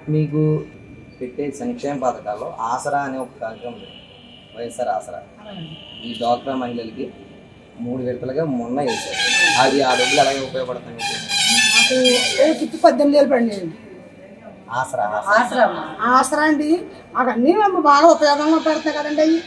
మీకు పెట్టే సంక్షేమ పథకాల్లో ఆసరా అనే ఒక కార్యక్రమం ఉంది వైఎస్ఆర్ ఆసరా ఈ డాక్రా మహిళలకి మూడు విడతలుగా మొన్న వేశారు అది ఆ డబ్బులు అలాగే ఉపయోగపడతాయి మీకు? మాకు ఏ చుట్టూ పద్దెనిమిది వేలు పడినాయండి ఆసరా ఆసరా ఆసరా అండి మాకు అన్నీ మాకు బాగా ఉపయోగంగా పడుతున్నాయి కదండి అవి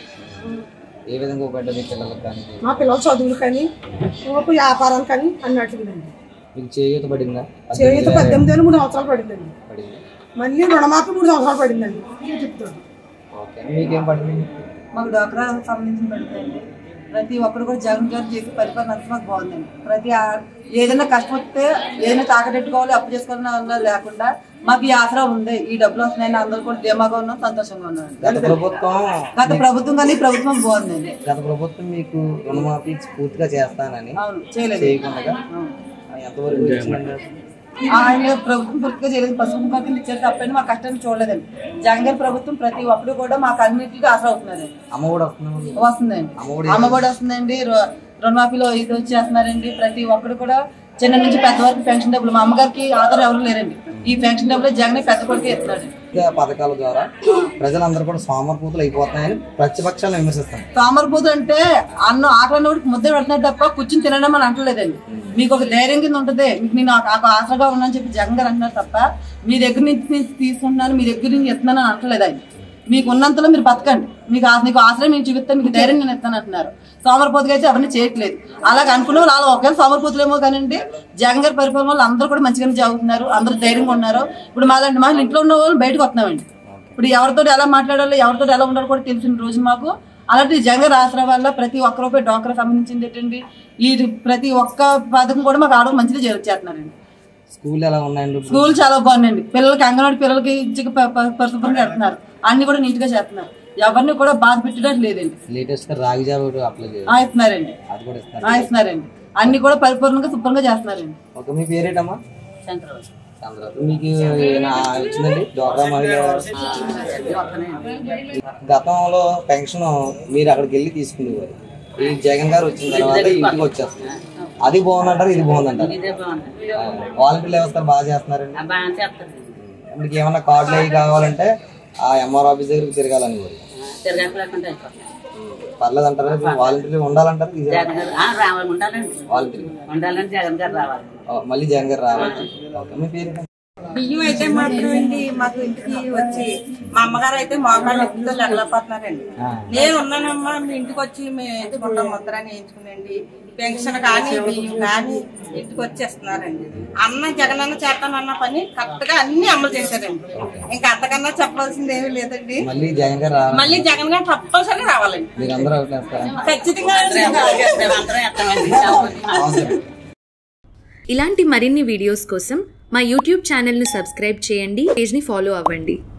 ఏ విధంగా ఉపయోగపడ్డ మీ పిల్లలకు కానీ మా పిల్లల చదువులు కానీ మాకు వ్యాపారం కానీ అన్నట్లుందండి మీకు చేయూత పడిందా చేయుత పద్దెనిమిది వేలు మూడు సంవత్సరాలు పడిందండి పడింది మళ్ళీ రుణమాఫీ మూడు సంవత్సరాలు పడిందండి ఇది చెప్తాను ఓకే మీకేం పడింది మాకు డాక్రా సంబంధించిన పడుతుందండి ప్రతి ఒక్కరు కూడా జగన్ గారు చేసే పరిపాలన అంతా మాకు బాగుందండి ప్రతి ఆ- ఏదైనా కష్టం వస్తే ఏదైనా తాకటెట్టుకోవాలి అప్పు చేసుకోవాలని అలా లేకుండా మాకు ఈ ఆసరా ఉంది ఈ డబ్బులు వస్తున్నాయని అందరూ కూడా ధీమాగా ఉన్నాం సంతోషంగా ఉన్నాం గత ప్రభుత్వం గత ప్రభుత్వం కానీ ఈ ప్రభుత్వం బాగుందండి గత ప్రభుత్వం మీకు రుణమాఫీ పూర్తిగా చేస్తానని అవును చేయలేదు చేయకుండా అవును. ఎంతవరకు ఇచ్చిందండి ఆయన ప్రభుత్వం పూర్తిగా చేయలేదు పసుపు కుంకుమ ఇచ్చారు తప్పని మా కష్టాన్ని చూడలేదండి జగన్ గారి ప్రభుత్వం ప్రతి ఒక్కరు కూడా మాకు అన్నింటికి ఆసరా అవుతున్నారండి అమ్మ కూడా వస్తున్నాం వస్తుందండి అమ్మఒడి అమ్మఒడి వస్తుందండి రు- రుణమాఫీలో ఇది వచ్చేస్తున్నారండి ప్రతి ఒక్కరు కూడా చిన్న నుంచి పెద్ద వరకు పెన్షన్ డబ్బులు మా అమ్మగారికి ఆధార్ ఎవరు లేరండి ఈ పెన్షన్ డబ్బులు జగన్ పెద్ద కొడుకు ఇస్తున్నాడు వివిధ పథకాల ద్వారా ప్రజలందరూ కూడా సోమరపూతలు అయిపోతున్నాయని ప్రతిపక్షాలను విమర్శిస్తాను తామరపూత అంటే అన్నం ఆకలి కూడా ముద్ద పెడుతున్నారు తప్ప కూర్చుని తినడం అని అంటలేదండి మీకు ఒక ధైర్యం కింద ఉంటుంది మీకు నేను ఆ- ఆ ఆశగా ఉన్నాను చెప్పి జగన్ గారు అంటున్నారు తప్ప మీ దగ్గర నుంచి నేను తీసుకుంటున్నాను మీ దగ్గర నుంచి ఇస్తున్నాను అని అంటలేదు ఆయన మీకు ఉన్నంతలో మీరు బతకండి మీకు ఆ- మీకు ఆశ్రయం నేను చూపిస్తాను మీకు ధైర్యం నేను ఇస్తాను అంటున్నారు సోమరపోతుగా అయితే ఎవరిని చేయట్లేదు అలాగ అనుకున్న వాళ్ళు అలా ఒకవేళ సోమరపోతులేమో కానండి జగన్ గారి పరిపాలన వాళ్ళు అందరూ కూడా మంచిగానే చదువుతున్నారు అందరూ ధైర్యంగా ఉన్నారు ఇప్పుడు మాలాంటి మా ఇంట్లో ఉన్న వాళ్ళు బయటకు వస్తున్నామండి ఇప్పుడు ఎవరితో ఎలా మాట్లాడాలో ఎవరితో ఎలా ఉండాలో కూడా తెలిసిన రోజు మాకు అలాంటి జగన్ రాష్ట్ర వల్ల ప్రతి ఒక్క రూపాయి డాక్టర్ సంబంధించింది ఏంటండి ఈ ప్రతి ఒక్క పథకం కూడా మాకు ఆడవాళ్ళు మంచిగా చేస్తున్నారండి స్కూల్ ఎలా ఉన్నాయండి ఇప్పుడు? స్కూల్ చాలా బాగుందండి పిల్లలకి అంగన్వాడి పిల్లలకి ఇచ్చి ప- ప- పరిశుభ్రంగా పెడుతున్నారు అన్ని కూడా నీట్ గా చేస్తున్నారు ఎవరిని కూడా బాధ పెట్టడం లేదండి లేటెస్ట్ గా రాగి జాబ్ ఒకటి అప్లై చేయాలి ఆ, ఇస్తున్నారండి అది కూడా ఇస్తారు ఆ, ఇస్తున్నారండి అన్ని కూడా పరిపూర్ణంగా శుభ్రంగా చేస్తున్నారండి ఓకే మీ పేరేటమ్మా చంద్ర మీకు ఏమైనా వచ్చిందండి డోక్రా మహిళ గతంలో పెన్షన్ మీరు అక్కడికి వెళ్ళి తీసుకునేవారు ఈ జగన్ గారు వచ్చిన తర్వాత ఇంటికి వచ్చేస్తుంది అది బాగుందంటారు ఇది బాగుందంటారు వాలంటీర్ వ్యవస్థ బాగా చేస్తున్నారండి మీకు ఏమన్నా కార్డులు అవి కావాలంటే ఆ ఎంఆర్ ఆఫీస్ దగ్గరికి తిరగాలని కోరు పర్లేదు అంటారా వాలంటీర్ ఉండాలంటారు రావాలి ఉండాలండి వాలంటీర్ ఉండాలని జగన్ గారు రావాలి మళ్ళీ జగన్ గారు రావాలి ఓకే మీ పేరు బియ్యం అయితే మాత్రం అండి మాకు ఇంటికి వచ్చి మా అమ్మగారు అయితే మోకాళ్ళ నొప్పితో లెగలేకపోతున్నారండి నేను ఉన్నానమ్మా మీ ఇంటికి వచ్చి మేము ఎత్తుకుంటాం ముద్రని వేయించుకునండి పెన్షన్ కానీ బియ్యం కానీ ఇంటికి వచ్చేస్తున్నారండి అన్న జగనన్న చేస్తానన్న పని కరెక్ట్ గా అన్ని అమలు చేశారండి ఇంకా అంతకన్నా చెప్పాల్సింది ఏమీ లేదండి మళ్ళీ జగన్ గారు రావాలి మళ్ళీ జగన్ గారు తప్పనిసరి రావాలండి మీరు అందరూ అవుతారా ఖచ్చితంగా ఇలాంటి మరిన్ని వీడియోస్ కోసం మా యూట్యూబ్ ఛానల్ను సబ్స్క్రైబ్ చేయండి పేజ్ని ఫాలో అవ్వండి